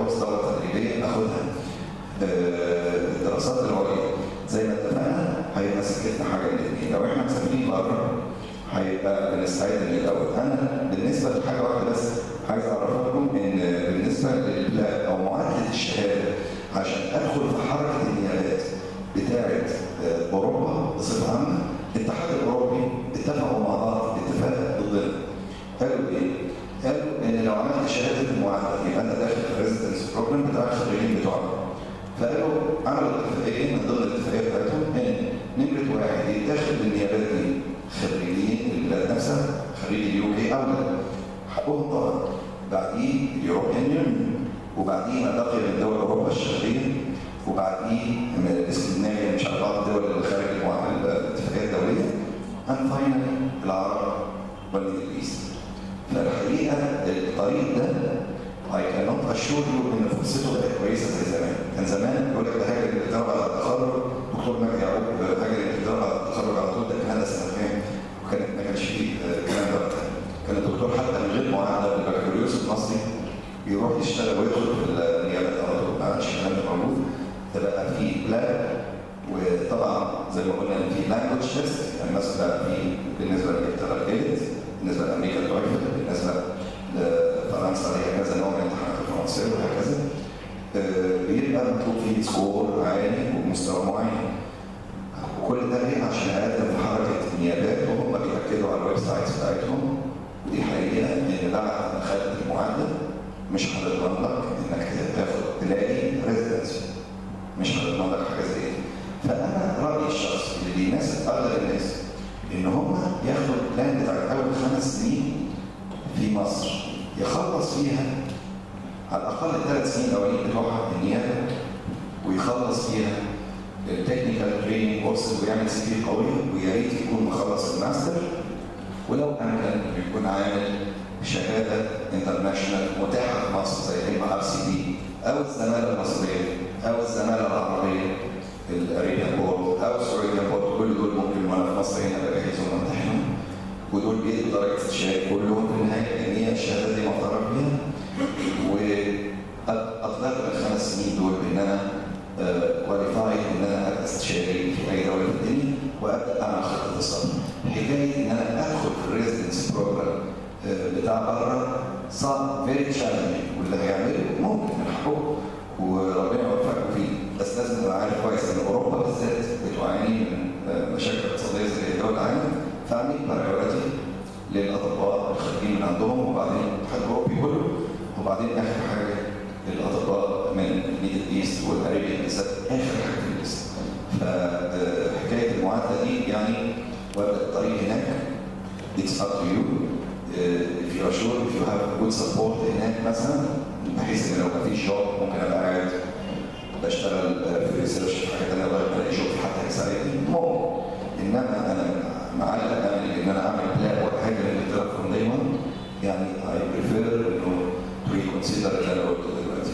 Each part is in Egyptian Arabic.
كورس دوره تدريبيه اخدها الدراسات العليا زي ما اتفقنا هيبقى سكتنا حاجه من الاثنين لو احنا مسافرين بره هيبقى بنستعد للاول انا بالنسبه لحاجه واحده بس عايز اعرفها لكم ان بالنسبه لل او معادله الشهاده عشان ادخل في حركه النيابات بتاعه اوروبا بصفه عامه الاتحاد الاوروبي اتفقوا مع بعض اتفاق ضدنا قالوا ايه؟ قالوا ان لو عملت شهاده المعادله يبقى انا داخل في الريزدنس بروجرام بتاع الخريجين بتوعنا فقالوا عملوا اتفاقيه من ضمن الاتفاقيه بتاعتهم ان نمره واحد يتاخد بالنيابات دي خريجين البلاد نفسها خريج اليو كي او لا حقهم طبعا بعديه اليوروبيان يونيون وبعديه ما بقي من دول اوروبا الشرقيه وبعديه من الاسكندنافيا مش على بعض الدول اللي خارج الاتفاقيه الدوليه and finally العرب والميدل ايست فالحقيقه الطريق ده I cannot assure you ان فرصته بقت كويسه زي زمان، كان زمان يقول لك ده هاجر الانتظار بعد التخرج، دكتور مجدي يعقوب هاجر الانتظار بعد التخرج على طول ده كان هذا سنه كام؟ وكانت ما كانش فيه الكلام ده وقتها. كان الدكتور حتى من غير معادله بالبكالوريوس المصري يروح يشتغل ويدخل في النيابات على طول، ما عادش الكلام ده موجود. ده بقى فيه بلان وطبعا زي ما قلنا ان في لانجوج تيست يعني مثلا في بالنسبه لانجلترا الجيد بالنسبه لامريكا التويفل بالنسبه لفرنسا هي كذا نوع من الامتحانات الفرنسيه وهكذا بيبقى مطلوب فيه سكور عالي ومستوى معين وكل ده ليه عشان اقدم في حركه النيابات وهم بياكدوا على الويب سايتس بتاعتهم ودي حقيقه ان بعد ما خدت المعادله مش هتضمن لك انك تاخد تلاقي ريزيدنسي مش هتضمن لك حاجه زي دي فانا رايي الشخصي اللي بيناسب اغلب الناس ان هم ياخدوا البلان بتاع اول خمس سنين في مصر يخلص فيها على الاقل الثلاث سنين الاولين بتوعها النيابه ويخلص فيها التكنيكال تريننج كورسز ويعمل سي في قوي ويا ريت يكون مخلص الماستر ولو امكن يكون عامل شهاده انترناشونال متاحه في مصر زي الام ار سي بي او الزماله المصريه او الزماله العربيه الاريبيان بورد او السعوديان بورد كل دول ممكن وانا في مصر هنا بجهزهم وامتحنهم ودول بيدوا درجه استشهاد كلهم في النهايه لان هي الشهاده دي معترف بيها واطلقت الخمس سنين دول ان انا كواليفايد ان انا ابقى استشاري في اي دوله في الدنيا وابدا اعمل خطه السفر. حكايه ان انا ادخل في الريزدنس بروجرام بتاع بره صعب فيري تشالنجينج واللي هيعمله ممكن من حقه وربنا يوفقه فيه بس لازم تبقى عارف كويس ان اوروبا بالذات بتعاني من مشاكل اقتصاديه زي دول العالم فعاملين برايورتي للاطباء الخارجين من عندهم وبعدين الاتحاد الاوروبي كله وبعدين اخر حاجه الاطباء من الميدل ايست والاريبيان بالذات اخر حاجه في الليست فحكايه المعادله دي يعني وابدا الطريق هناك اتس اب تو يو if you are sure if you have good support هناك مثلا بحيث ان لو ما فيش جوب ممكن ابقى قاعد بشتغل في ريسيرش في حاجه ثانيه لغايه ما الاقي شغل حتى يساعدني ممكن انما انا معلق املي ان انا اعمل بلان وحاجه للانجلترا فروم داي 1 يعني اي بريفير انه تو ريكونسيدر اللي انا قلته دلوقتي.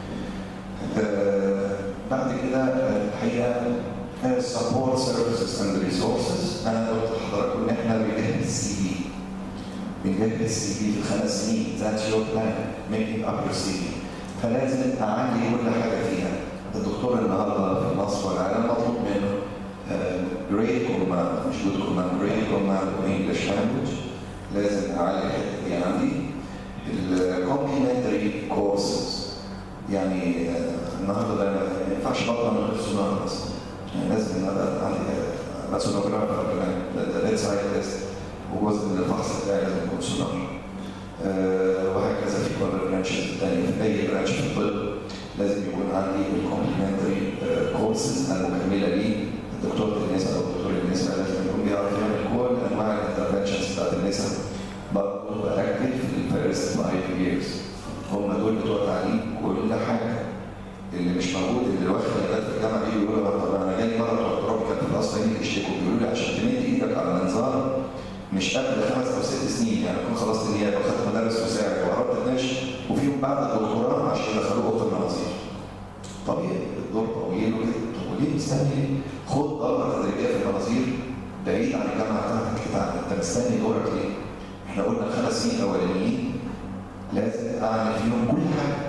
بعد كده الحقيقه سبورت سيرفيسز اند ريسورسز انا قلت لحضراتكم ان احنا بنجهز السي في بنجهز السي في في الخمس سنين ذاتس يور بلان ميكينج اب يور سي في فلازم اعلي كل حاجه فيها الدكتور النهارده في مصر والعالم مطلوب منه جريد كوماند مش جود كوماند جريد كوماند انجلش لانجوج لازم اعلي الحته دي عندي الكومبلمنتري كورسز يعني النهارده ده ما ينفعش بطل من غير سونار بس يعني لازم ان انا عندي ماسونوجرافر كمان ده بيت سايد تيست وجزء من الفحص بتاعي لازم يكون سونار أه وهكذا في كل البرانشز الثانيه في اي برانش في الطب لازم يكون عندي الكومبلمنتري كورسز المكمله ليه الدكتور النساء او الدكتور النساء لازم يكون بيعرف يعمل كل انواع الانترفنشنز بتاعت النساء برضه باكد في الفيرست فايف ييرز هم دول بتوع تعليم كل حاجه اللي مش موجود اللي واخد البلد في الجامعه دي يقول لك طب انا جاي مره بتوع الترابيكال في الاصل هنا يشتكوا بيقولوا لي عشان تمد ايدك على منظار مش قبل خمس او ست سنين يعني اكون خلصت النيابه وخدت مدرس مساعد وقربت اتناقش وفيهم بعد الدكتوراه عشان يدخلوه اوضه المناظير. طبيعي الدور طويل وكده طب وليه مستني خد دوره تدريبيه في المناظير بعيد عن الجامعه بتاعتك بتاعتك انت مستني دورك ليه؟ احنا قلنا الخمس سنين الاولانيين لازم اعمل فيهم كل حاجه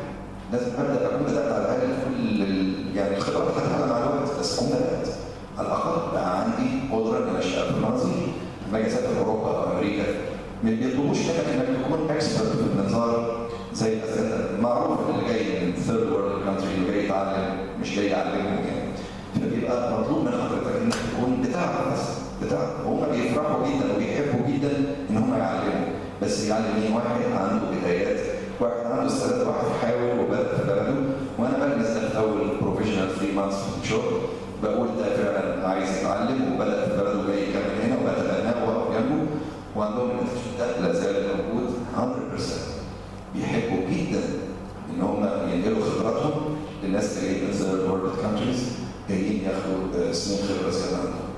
لازم ابدا اكون بدات على الاقل كل ال- يعني الخبرات هتتعلم مع الوقت بس اكون بدات على الاقل بقى عندي قدره ان انا اشتغل في المناظير لما اجي اسافر اوروبا او امريكا ما بيطلبوش منك انك تكون اكسبرت في المنظار زي مثلا معروف ان اللي جاي من ثيرد وورلد كانتري اللي جاي يتعلم مش جاي يعلمهم يعني فبيبقى مطلوب من حضرتك انك تكون بتاعك بس بتاعك وهم بيفرحوا جدا وبيحبوا جدا ان هم يعلموا بس يعلم مين واحد عنده بدايات واحد عنده استعداد واحد حاول وبدا في بلده وانا بلمس ده في اول بروفيشنال 3 مانثس في الشغل بقول ده فعلا عايز يتعلم وبدا في بلده جاي يكمل هنا وبتبناه واقف جنبه وعندهم الاتيتيود ده لا زال موجود 100% بيحبوا جدا ان هم ينقلوا خبراتهم للناس اللي جايين من ثيرد وورلد كانتريز جايين ياخدوا آه، سنين خبره زياده عندهم.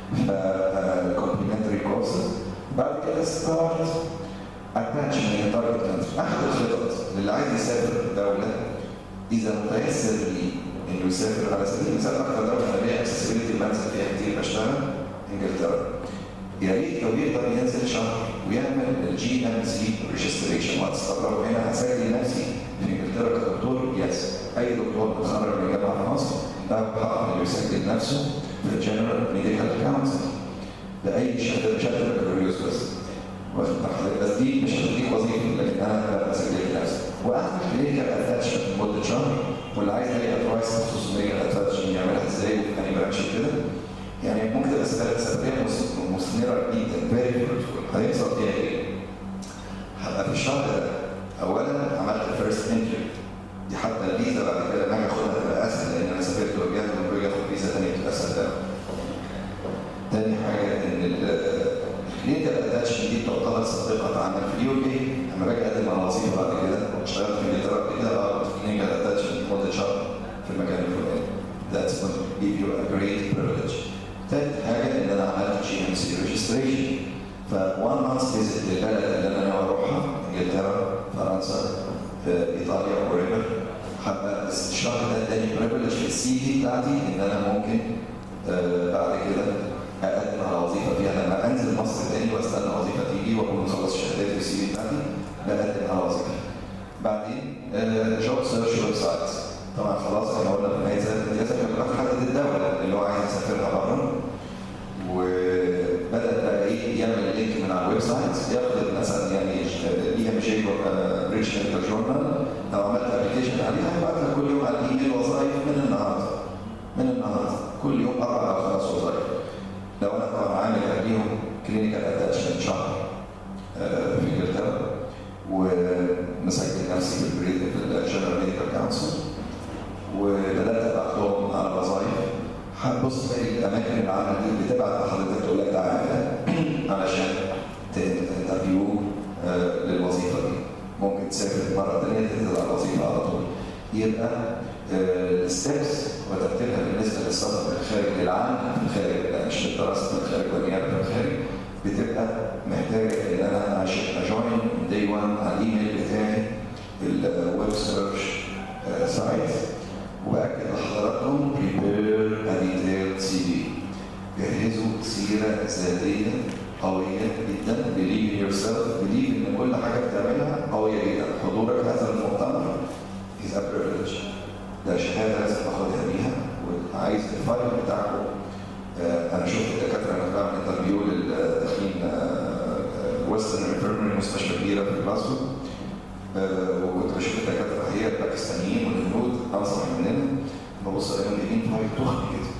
ف كومبلمنتري كورسز بعد كده ستارت اتاتشمنت تارجت كانتري احد الخطط للي عايز يسافر دوله اذا متيسر لي انه يسافر على سبيل المثال اكثر دوله انا ليها اكسسبيلتي بنزل فيها كتير بشتغل انجلترا يا ريت لو يقدر ينزل شهر ويعمل الجي ام سي ريجستريشن وهتستغربوا هنا هسجل نفسي في انجلترا كدكتور يس اي دكتور متخرج من جامعه في مصر ده حق انه يسجل نفسه في الجنرال ميديكال كونسل باي شهاده شهاده بكالوريوس بس واخد بالك؟ بس دي مش هتديك وظيفه لكن انا بسجل نفسي واعمل كلينيكال اتاتشمنت لمده شهر واللي عايز اي ادفايس خصوصيه اتاتشمنت يعملها ازاي وكان برانش كده يعني ممكن تبقى سفريه مس- مثمره جدا فيري فروتفول هيحصل فيها ايه؟ هبقى في الشهر ده اولا عملت الفيرست انتري دي حتى الفيزا بعد كده لما اجي اخدها تبقى اسهل لان انا سافرت ورجعت وباجي اخد فيزا ثانيه بتبقى اسهل ده. تاني حاجه ان الكلينيكال اتاتشمنت دي تعتبر سابقه عمل في اليو كي لما باجي اقدم على وظيفه بعد كده اشتغلت في انجلترا قبل كده بقعد في كلينيكال اتاتشمنت لمده شهر في المكان الفلاني. That's going to give you a great privilege. تالت حاجه ان انا عملت جي ام سي ريجستريشن ف one month visit للبلد اللي انا ناوي اروحها انجلترا فرنسا آه، ايطاليا وريفر هبقى الشهر ده اداني بريفليج في السي في بتاعتي ان انا ممكن آه، بعد كده اقدم على وظيفه فيها لما انزل مصر تاني واستنى وظيفه تيجي واكون مخلص شهادات في السي في بتاعتي بقدم على وظيفه. بعدين جوب سيرش ويب سايت طبعا خلاص احنا قلنا في نهايه سنه الامتياز احنا بنروح نحدد الدوله اللي هو عايز يسافرها بره وبدا بقى ايه يعمل لينك من على الويب سايت ياخد مثلا يعني اي ام جي بريتش ميديكال جورنال لو عملت ابلكيشن عليها هيبعت لك كل يوم على الايميل وظائف من النهارده من النهارده كل يوم اربع او خمس وظائف لو انا طبعا عامل قبليهم كلينيكال اتاتشمنت شهر آه، في انجلترا ومسجل نفسي في البريد في الجنرال ميديكال كونسل وبدات ابعت لهم على وظائف هتبص تلاقي الاماكن العامه دي بتبعت لحضرتك تقول لك تعالى علشان تنترفيو للوظيفه دي ممكن تسافر مره ثانيه تنزل على الوظيفه على طول يبقى الستبس وترتيبها بالنسبه للسفر من الخارج للعام في الخارج لا مش للدراسه في الخارج والنيابه في الخارج بتبقى محتاجه ان انا عشان اجوين دي 1 على الايميل بتاعي الويب سيرش سايت واكد لحضراتكم بريبير ديتيل سي في جهزوا سيره ذاتيه قويه جدا بليف ان يور سيلف بليف ان كل حاجه بتعملها قويه جدا حضورك هذا المؤتمر is a privilege ده شهاده لازم تاخدها بيها وعايز الفايل بتاعكم آه، انا شفت الدكاتره انا بعمل انترفيو للداخلين ويسترن انفيرمري مستشفى كبيره في جلاسكو آه، وكنت بشوف الدكاتره هي الباكستانيين والهنود انصح مننا ببص الاقيهم جايبين فايل تخن كده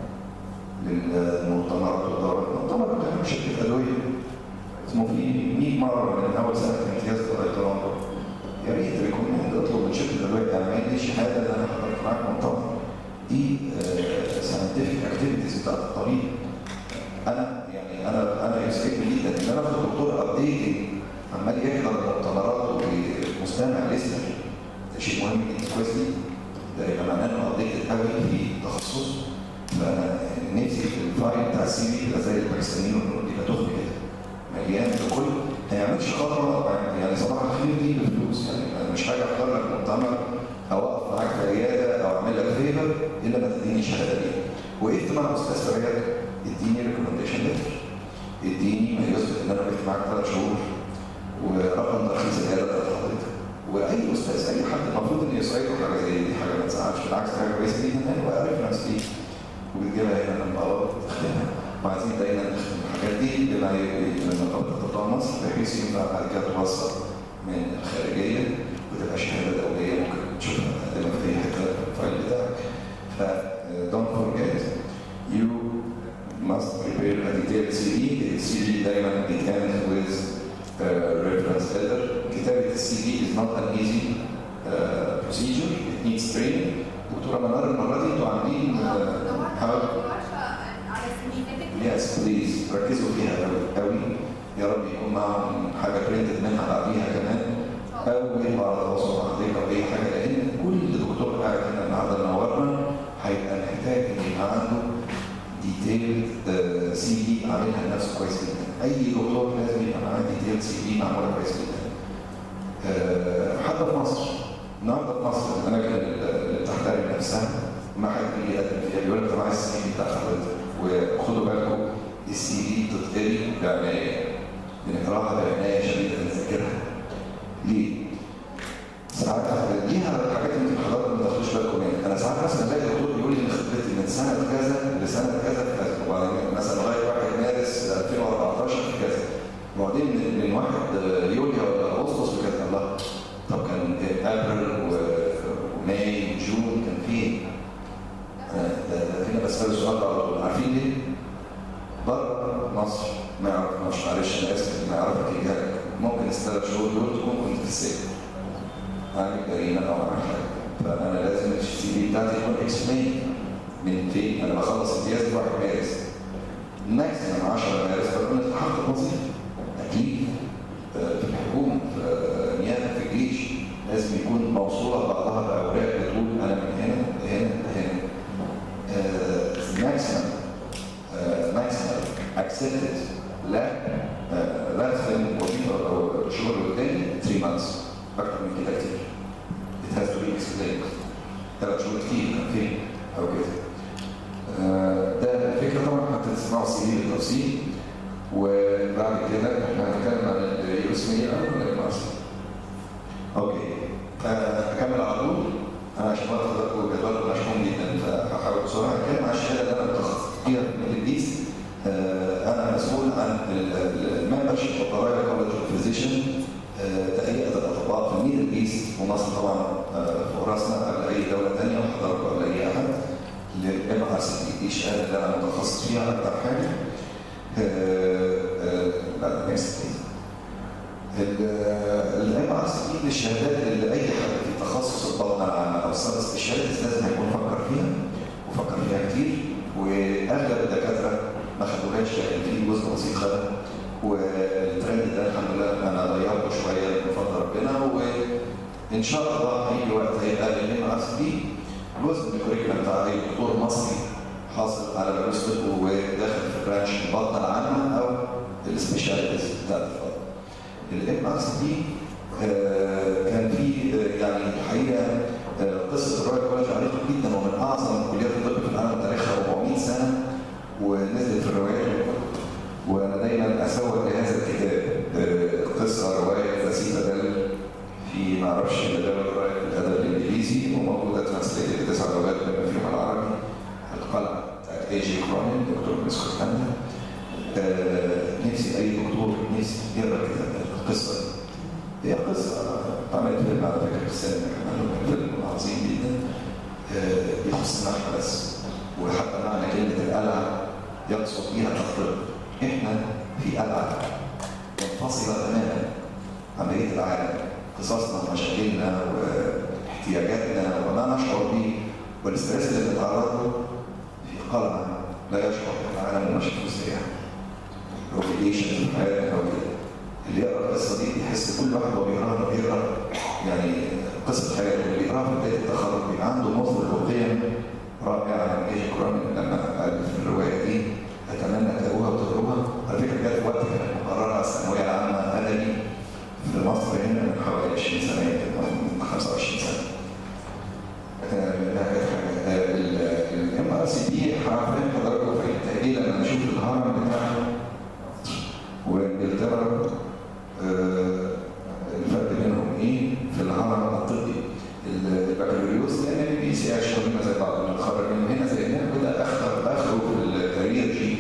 للمؤتمرات والدورات المؤتمر بتاع شركه ادويه اسمه في 100 مره من اول سنه امتياز لغايه العمر يا ريت يكون عندي اطلب من شركه ادويه تعمل لي شهاده ان انا حضرت معاك مؤتمر دي ساينتفك اكتيفيتيز بتاعت الطبيب انا يعني انا انا يسعدني جدا ان انا اخد دكتور ابديتنج عمال يحضر مؤتمرات ومستمع لسه ده شيء مهم جدا كويس جدا ده يبقى معناه انه ابديتد قوي في تخصصه فانا نفسي في الفايل بتاع السي في يبقى زي الباكستانيين والهنود يبقى تخن كده مليان بكل ما يعملش خطوه يعني صباح الخير دي بفلوس يعني أنا مش حاجه اختار لك مؤتمر او اقف معاك في عياده او اعمل لك فيفر الا ما تديني شهاده بيها وقفت مع استاذ فرياد اديني ريكومنديشن ليتر اديني ما يثبت ان انا وقفت معاك ثلاث شهور ورقم ترخيص العياده بتاعت حضرتك واي استاذ اي حد المفروض ان يسعده نختمها وعايزين دايما نختم الحاجات دي بما نقابه اطباء مصر بحيث ينفع بعد كده توصل من الخارجيه وتبقى شهاده دوليه ممكن تشوفها تقدمها في اي حته في الفايل بتاعك ف don't forget you must prepare a detailed CV السي في دايما بيتعمل with uh, reference letter كتابه السي في is not an easy uh, procedure it needs training دكتوره منار المره دي انتوا عاملين uh, how يس بليز ركزوا فيها قوي قوي يا رب يكون معاهم حاجه برنتد منها بعديها كمان او يبقى على تواصل مع حضرتك او اي حاجه لان كل دكتور قاعد هنا النهارده منورنا هيبقى محتاج ان يبقى عنده ديتيلد سي في عاملها لنفسه كويس جدا اي دكتور لازم يبقى معاه ديتيلد سي في معموله كويس جدا أه حتى في مصر النهارده في مصر الاماكن اللي بتحترم نفسها ما حد بيجي يقدم فيها بيقول لك طب عايز السي في بتاع حضرتك وخدوا بالكم السي في بتتقري بعنايه بنقراها بعنايه شديده بنذاكرها ليه؟ ساعات ليها حاجات يمكن حضرتك ما تاخدوش بالكم منها انا ساعات مثلا الاقي دكتور يقول لي ان خبرتي من سنه كذا لسنه كذا في كذا وبعدين مثلا لغايه 1 مارس 2014 في كذا وبعدين من, من 1 يوليو ولا اغسطس في كذا الله طب كان ابريل وماي وجون كان فين؟ ده ده هنا بسأل السؤال ده على طول عارفين ليه؟ بره مصر ما يعرفناش معلش انا اسف ما يعرفك الجهل ممكن الثلاث شهور دول تكون كنت في السجن عامل جريمه او عامل حاجه فانا لازم السي في بتاعتي يكون اكسبلين من فين؟ انا بخلص امتياز 1 مارس ماكسيمم 10 مارس بكون التحقت وظيفي اكيد في الحكومه في نيابه في الجيش لازم يكون موصوله ببعضها باوراق بتقول انا من هنا لهنا لهنا maximum uh, maximum accepted لا uh, لا تخدم وظيفه او شغل قدامي 3 months اكتر من كده كتير it has to be explained ثلاث شهور كتير كان فين او كده uh, ده الفكره طبعا هتسمعوا السي في بالتفصيل وبعد كده احنا هنتكلم عن اليوسميه او المعصيه اوكي اكمل على طول انا عشان وقت حضراتكم جدول مشحون جدا فهحاول بسرعه اتكلم عن الشهاده اللي انا متخصص فيها في الانجليز انا مسؤول عن الممبر شيب اوف ذا كولج اوف فيزيشن تهيئه الاطباء في الميدل ايست ومصر طبعا فوق راسنا قبل اي دوله ثانيه وحضراتكم قبل اي احد للام ار سي دي الشهاده اللي انا متخصص فيها اكثر حاجه بعد نكست الام ار سي دي الشهادات اللي اي حد في تخصص البطنه العامه او السب سبيشاليتي لازم يكون فكر فيها وفكر فيها كتير واغلب الدكاتره ما خدوهاش لكن في جزء بسيط خدها والترند ده الحمد لله انا ضيعته شويه بفضل ربنا وان شاء الله هيجي وقت هيبقى الام ار سي دي جزء من الكوريكولا بتاع اي دكتور مصري حاصل على بكالوريوس طب وداخل في برانش البطنه العامه او السبيشاليتيز بتاعت البطنه. الام ار سي دي كان في يعني الحقيقه قصه الرويال كولج عريقه جدا ومن اعظم كليات الطب في العالم تاريخها 400 سنه ونزلت في الروايات وانا دايما اسوق لهذا الكتاب قصه روايه بسيطه دل في ما اعرفش مدار الروايه في الادب الانجليزي وموجوده ترانسليتد في تسع لغات بما فيهم العربي القلعه بتاعت اي جي كرونين دكتور من اسكتلندا نفسي اي دكتور نفسي يقرا الكتاب ده القصه دي هي قصه عملت فيلم على فكره في السينما كمان فيلم عظيم جدا يخص النحو بس وحتى معنى كلمه القلعه يقصد بها الطب احنا في قلعه منفصله تماما عن بقيه العالم قصصنا ومشاكلنا واحتياجاتنا وما نشعر به والاسترس اللي بنتعرض له في قلعه لا يشعر العالم ومشاكله ازاي اوبليجيشن في حياتنا او كده اللي يقرا القصه دي يحس كل واحد وهو بيقراها بيقرا يعني قصه حياته اللي بيقراها في بدايه التخرج بيبقى عنده مصدر وقيم رائعه ايجي كرامي لما الف الروايه دي اتمنى تقروها وتقروها على فكره جت في وقت كانت مقرره على الثانويه العامه ادبي في مصر هنا من حوالي 20 سنه يمكن او من 25 سنه. الام ار سي دي هفهم حضراتكم في التأجيل لما نشوف الهرم بتاعهم وانجلترا الفرق بينهم ايه في الهرم الطبي البكالوريوس لان البي سي اشهر زي بعض بنتخرج من هنا زي هنا بدا اخر اخره في الكارير جي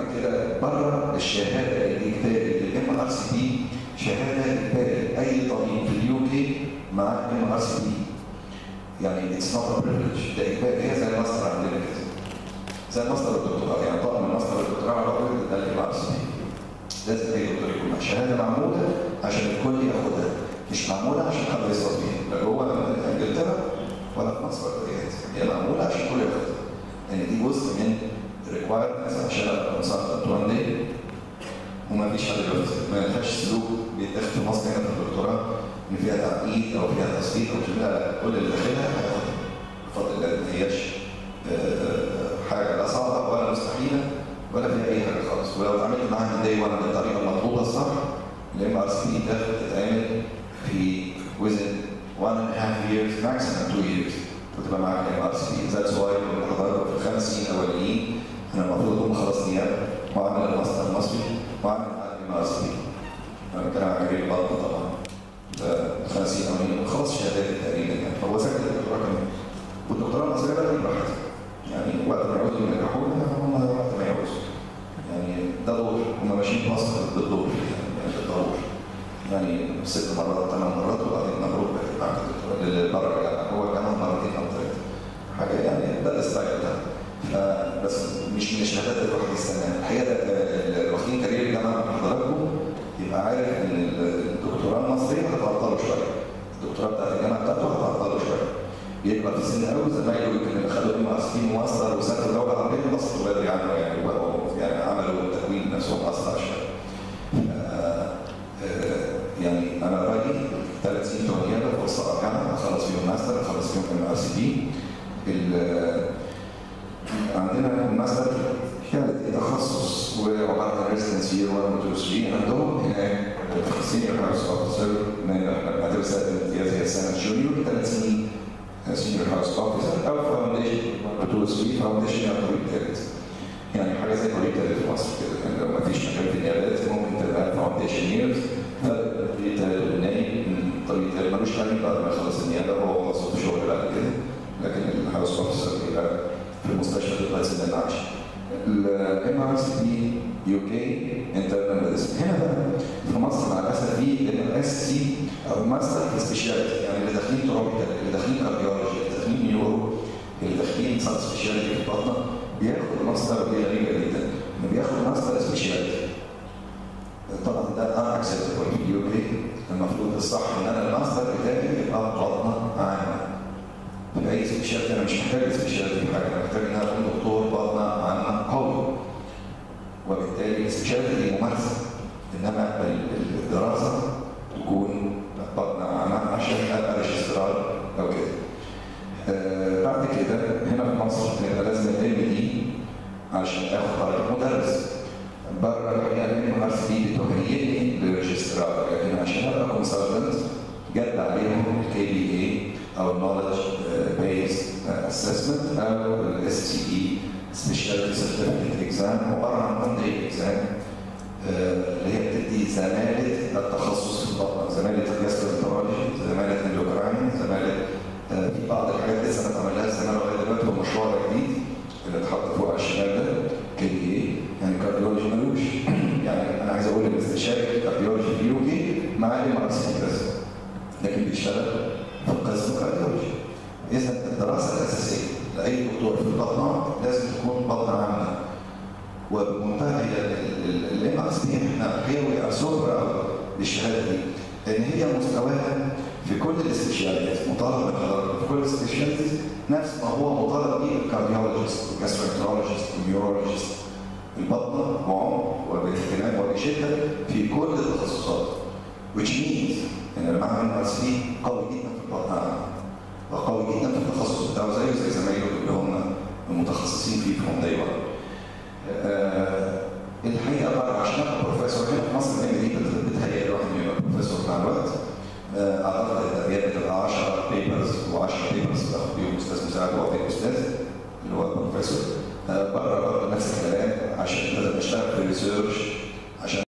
كده بره الشهاده الاجباري للام ار سي بي شهاده اجباري اي طبيب في اليو كي معاه ام ار سي بي يعني اتس نوت ا بريفليج ده اجباري هي زي الماستر عندنا كده زي الماستر والدكتوراه يعني طالب من الماستر والدكتوراه على طول ده الام ار سي بي لازم اي دكتور يكون معاه شهاده معموله عشان الكل ياخدها مش معموله عشان حد يصرف فيها لا جوه انجلترا ولا في مصر ولا هي معموله عشان الكل ياخدها لان دي جزء من ريكوايرمنتس عشان ابقى كونسلتنت وان داي وما فيش حد دلوقتي ما ينفعش سلوك بيتاخد في مصر هنا في الدكتوراه ان فيها تعقيد او فيها تصفيق او كده لا كل اللي داخلها هياخدها بفضل الله ما هياش حاجه لا صعبه ولا مستحيله ولا فيها اي حاجه خالص ولو اتعاملت معاها من داي 1 بالطريقه المطلوبه الصح الام ار سي ده تتعمل في within one and a half years maximum two years وتبقى معاك ام ار سي ذاتس واي حضرتك في الخمس سنين الاولانيين انا المفروض اكون خلاص نيابه واعمل الماستر المصري واعمل معاك ام ار سي انا بتكلم عن جريد بطن طبعا الخمس سنين الاولانيين خلاص شهادات تقريبا يعني فهو سجل الدكتوراه كمان والدكتوراه المصريه بقى براحتها يعني وقت ما يعوزوا ينجحونا هم وقت ما يعوزوا يعني ده دور هم ماشيين مصر بالدور يعني بالضرور يعني ست مرات ثمان مرات وبعدين مبروك معاك الدكتوراه بره يعني هو كمان مرتين او ثلاثه حاجه يعني ده الستايل بتاعه بس مش من الشهادات اللي الواحد يستناها الحقيقه اللي واخدين كارير الجامعه من حضراتكم يبقى عارف ان الدكتوراه المصريه هتعطله شويه الدكتوراه بتاعت الجامعه بتاعته هتعطله شويه بيكبر في السن قوي زمايله يمكن اللي خدوا ام ار سي ماستر وسافروا دوله عربيه وصلوا بدري عنه يعني وبقوا يعني عملوا تكوين نفسهم اسرع شويه. يعني انا رايي ثلاث سنين بتوع النيابه فرصه ارجعها اخلص فيهم ماستر اخلص فيهم ام ار سي بي عندنا الماستر كانت تخصص وعباره عن ريزدنس يير 1 و 2 3 عندهم هناك سينيور هاوس اوفيسر من مدرسه الامتياز هي السنه الجونيور ثلاث سنين سينيور هاوس اوفيسر او فاونديشن 2 3 فاونديشن يعني طبيب ثالث يعني حاجه زي طبيب ثالث في مصر كده يعني لو ما فيش مكان في النيابات ممكن تبقى فاونديشن ييرز فطبيب ثالث والنايب طبيب ثالث ملوش تعليم بعد ما يخلص النيابه هو موظف في شغل بعد كده لكن الهاوس اوفيسر يبقى في المستشفى لغايه سن العاشر. الام ار سي بي يو كي انترنال ميديسن هنا بقى في مصر مع الاسف في ام اس سي او ماستر في سبيشاليتي يعني اللي داخلين تروبيكال اللي داخلين كارديولوجي اللي داخلين نيورو اللي داخلين سب سبيشاليتي في البطنه بياخد ماستر ودي غريبه جدا انه بياخد ماستر سبيشاليتي طبعا ده ان اكسبتبل في اليو كي المفروض الصح ان انا الماستر بتاعي يبقى بطنه عامه في اي سبيشاليتي انا مش محتاج سبيشاليتي في حاجه انا محتاج ان انا اكون دكتور بطنه عامه قوي وبالتالي السبيشاليتي دي ممارسه انما الدراسه تكون بطنه عامه عشان ابقى ريجسترار او كده. آه بعد كده هنا في مصر يبقى لازم الام دي عشان اخد درجه مدرس بره الحقيقه الام ار سي دي بتهيئني للريجسترار لكن عشان ابقى كونسلتنت جد عليهم الكي بي اي او knowledge based assessment او الاس تي اي سبيشاليتي سيرتيفيكت اكزام عباره عن وان داي اكزام اللي هي بتدي زماله التخصص في البطنه زماله جاستروانترولوجي زماله اندوكراين زماله في بعض الحاجات لسه ما اتعملهاش زمان لغايه دلوقتي هو مشروع جديد اللي اتحط فوق على الشمال ده كي بي اي يعني كارديولوجي ملوش يعني انا عايز اقول ان استشاري الكارديولوجي في يو كي معاه ام ار سي بس لكن بيشتغل في قسم كارديولوجي اذا الدراسه الاساسيه لاي دكتور في البطنه لازم تكون بطنه عامه وبمنتهى الام ار سي احنا هي وي ار سو للشهاده دي لان هي مستواها في كل الاستشفاءات مطالب من حضرتك في كل الاستشفاءات نفس ما هو مطالب به الكارديولوجيست والجاستروانترولوجيست والنيورولوجيست البطنه بعمق وباهتمام وبشده في كل التخصصات which means ان المعمل ار سي قوي جدا في البطن وقوي جدا في التخصص بتاعه زيه زي زمايله اللي هم المتخصصين فيه في هم دايما. آه الحقيقه بقى عشان ابقى بروفيسور هنا في مصر الام دي بتهيأ الواحد انه يبقى بروفيسور مع الوقت. آه اعتقد التربيه بتبقى 10 بيبرز و10 بيبرز باخد بيهم استاذ مساعد وفي استاذ اللي هو بروفيسور. آه بره برضه نفس الكلام عشان لازم اشتغل في الريسيرش عشان